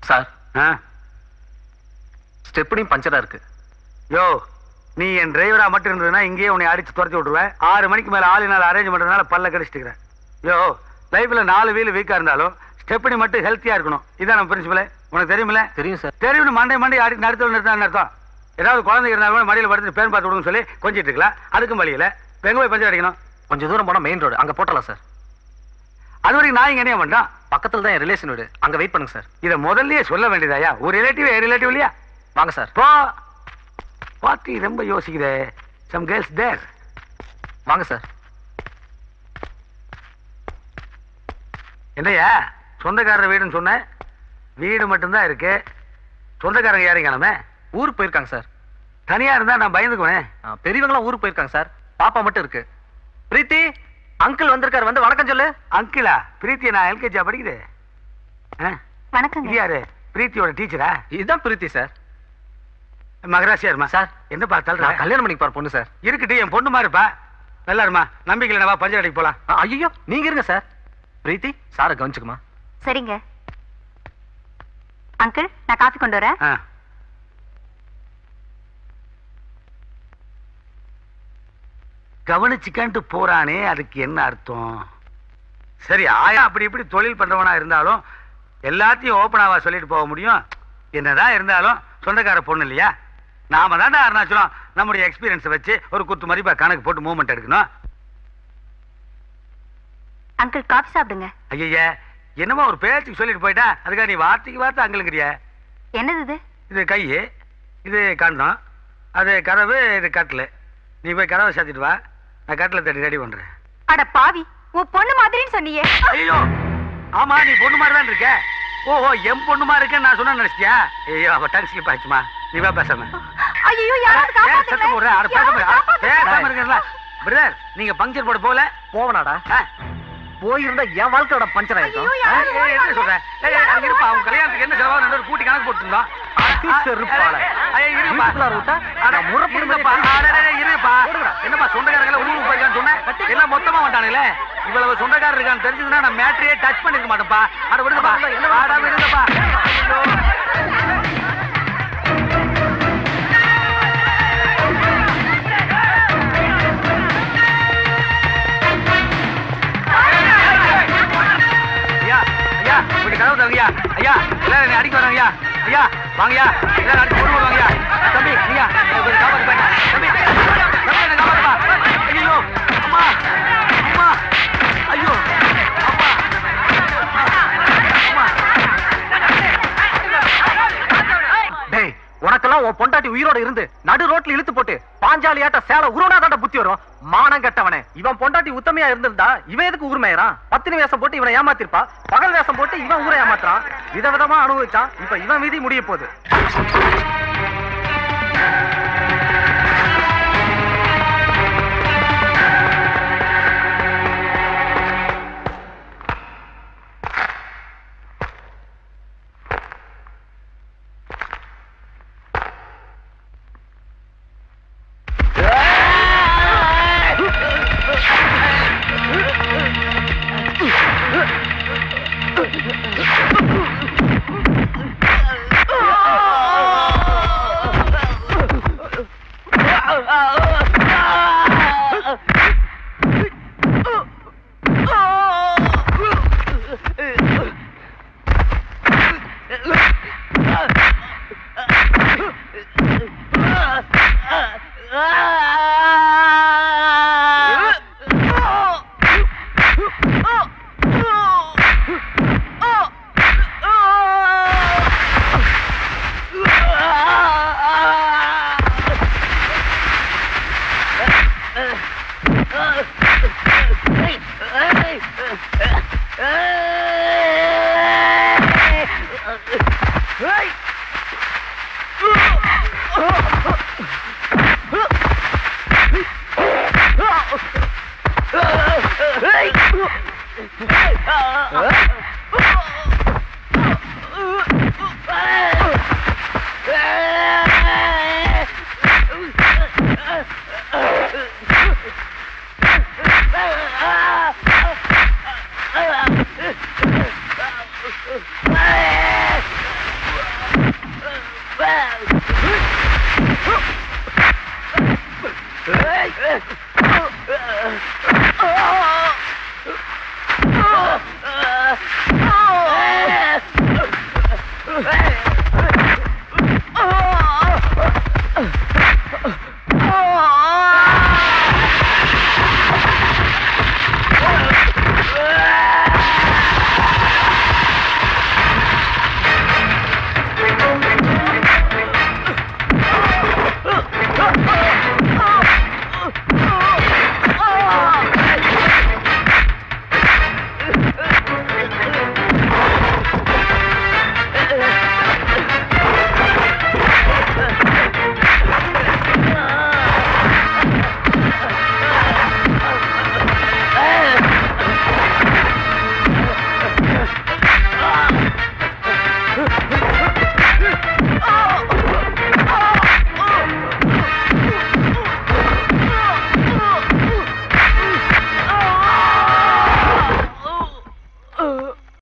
Sir ஆ ஸ்டெப்னியும் பஞ்சரா இருக்கு யோ நீ என் டிரைவரா மட்டும் இருந்ததுன்னா இங்கேயே உன்னை அடிச்சு துரத்தி விட்டுருவேன் ஆறு மணிக்கு மேல ஆளினால் அரேஞ்ச் பண்றதுனால பல்ல கடிச்சிட்டு யோ லைஃப்ல நாலு வீல் வீக்கா இருந்தாலும் ஸ்டெப்னி மட்டும் ஹெல்த்தியா இருக்கணும் இதான் நம்ம பிரின்சிபலே உனக்கு தெரியுமில்ல தெரியும் சார் தெரியும் மண்டை மண்டை ஆடி நடத்த நிறுத்தான் அர்த்தம் ஏதாவது குழந்தை இருந்தாலும் மடியில் படுத்து பேன் பார்த்து விடுன்னு சொல்லி கொஞ்சிட்டு இருக்கலாம் அதுக்கும் வழியில இப்ப எங்க போய் பஞ்சர் அடிக்கணும் கொஞ்சம் தூரம் போனா மெயின் ரோடு அங்க போட்டலாம் சார் அது வரைக்கும் நான் இங்க என்ன பண்றோம் பக்கத்துல தான் என் ரிலேஷன் வீடு அங்க வெயிட் பண்ணுங்க சார் இதை முதல்லயே சொல்ல வேண்டியதாயா ஒரு ரிலேட்டிவ் ரிலேட்டிவ் இல்லையா வாங்க சார் போ பாட்டி ரொம்ப யோசிக்குதே சம் கேர்ள்ஸ் தேர் வாங்க சார் என்னய்யா சொந்தக்காரர் வீடுன்னு சொன்னேன் வீடு மட்டும்தான் இருக்கு சொந்தக்காரங்க யாரையும் காணாம ஊருக்கு போயிருக்காங்க சார் தனியா இருந்தா நான் பயந்துக்குவேன் ஆ, பெரியவங்களாம் ஊருக்கு போயிருக்காங்க சார் பாப்பா மட்டும் இருக்கு பிரீத்தி அங்கிள் வந்திருக்காரு வந்து வணக்கம் சொல்லு அங்கிளா பிரீத்தி நான் எல்கேஜியா படிக்குது ஆ? வணக்கங்க இது யாரு பிரீத்தியோட டீச்சரா இதுதான் பிரீத்தி சார் மகராசியா இருமா சார். என்ன பார்த்தாலும் நான் கல்யாணம் பண்ணிக்கு போற பொண்ணு சார் இருக்கட்டும் என் பொண்ணு மாதிரிப்பா நல்லா இருமா நம்பிக்கை இல்லைனா பஞ்சர் அடிக்க போலாம் ஐயோ நீங்க இருங்க சார் பிரீத்தி சாரை கவனிச்சுக்குமா சரிங்க அங்கிள் நான் காஃபி கொண்டு வரேன் ஆ. கவனிச்சுக்கன்ட்டு போறானே அதுக்கு என்ன அர்த்தம் சரி ஆயா அப்படி இப்படி தொழில் பண்றவனா இருந்தாலும் எல்லாத்தையும் ஓப்பனாவா சொல்லிட்டு போக முடியும் என்னதான் இருந்தாலும் சொந்தக்கார பொண்ணு இல்லையா நாம தாண்டா அருணாச்சலம் நம்முடைய எக்ஸ்பீரியன்ஸை வச்சு ஒரு குத்து மதிப்பா கணக்கு போட்டு மூவ்மெண்ட் எடுக்கணும் அங்கிள் காஃபி சாப்பிடுங்க ஐய என்னமோ ஒரு பேச்சுக்கு சொல்லிட்டு போயிட்டா அதுக்காக நீ வார்த்தைக்கு வார்த்தை அங்களுங்கிறிய என்னது இது இது கை இது கண்டம் அது கதவு இது கட்டில் நீ போய் கதவை சாத்திட்டு வா நான் கட்டில் தட்டி ரெடி பண்றேன் அட பாவி உன் பொண்ணு மாதிரின்னு சொன்னியே ஐயோ ஆமா நீ பொண்ணு மாதிரி தான் இருக்க ஓஹோ என் பொண்ணு மாதிரி இருக்கேன்னு நான் சொன்ன நினைச்சியா ஐயோ அவ டங் ஸ்லிப் ஆச்சுமா நீ வா பேசாம ஐயோ யாராவது ஏன் சத்தம் போடுற அட பேசாம இரு. அட, பேசாம காப்பாத்துங்க இருக்கீங்களா பிரதர் நீங்க பங்கர் போட போல போவனாடா ஆ? போயிருந்தா என் வாழ்க்கையோட பஞ்சர் ஆயிருக்கும் ஐயோ, ஆ, யாராவது ஏய், என்ன சொல்ற ஏய், ஏய், இருப்பா உன் கல்யாணத்துக்கு என்ன செலவாகும் ரெண்டு பேரும் கூட்டி கணக்கு போட்டுருந்தோம் அடி செருப்பால. வீட்டுக்குள்ளார விட்டா, நான் முறப்படி இருப்பா இருப்பா என்னப்பா சொந்தக்காரங்கள ஊருக்கு போயிருக்கான்னு சொன்னேன் எல்லாம் மொத்தமா வந்தானுங்களே இவ்வளவு சொந்தக்காரர் இருக்கான்னு தெரிஞ்சதுன்னா நான் மேட்ரியே டச் பண்ணிருக்க மாட்டேன்ப்பா அட விடுங்கப்பா அட விடுங்கப்பா ஐயோ. ஐயா ஐயா கொஞ்சம் கதவு தரங்கய்யா ஐயா எல்லாரும் என்னை அடிக்க வராங்கய்யா ஐயா வாங்கய்யா எல்லாரும் அடிச்சு போடு வாங்கய்யா தம்பி ஐயா என்னை கொஞ்சம் காப்பாத்து போயிட்டா தம்பி தம்பி என்ன காப்பாத்துப்பா ஐயோ அம்மா அம்மா ஐயோ அம்மா அம்மா டேய் உனக்கெல்லாம் உன் பொண்டாட்டி உயிரோட இருந்து நடு ரோட்ல இழுத்து போட்டு பாஞ்சாலியாட்ட சேலை உருவனாதாட்ட புத்தி வரும் மானம் கெட்டவனே இவன் பொண்டாட்டி உத்தமையா இருந்திருந்தா இவன் எதுக்கு ஊர்மேயறான் பத்தினி வேஷம் போட்டு இவனை ஏமாத்திருப்பா பகல் வேஷம் போட்டு இவன் ஊரை ஏமாத்துறான் விதவிதமா அனுபவிச்சான் இப்ப இவன் விதி முடிய போகுது Hey! ஏய்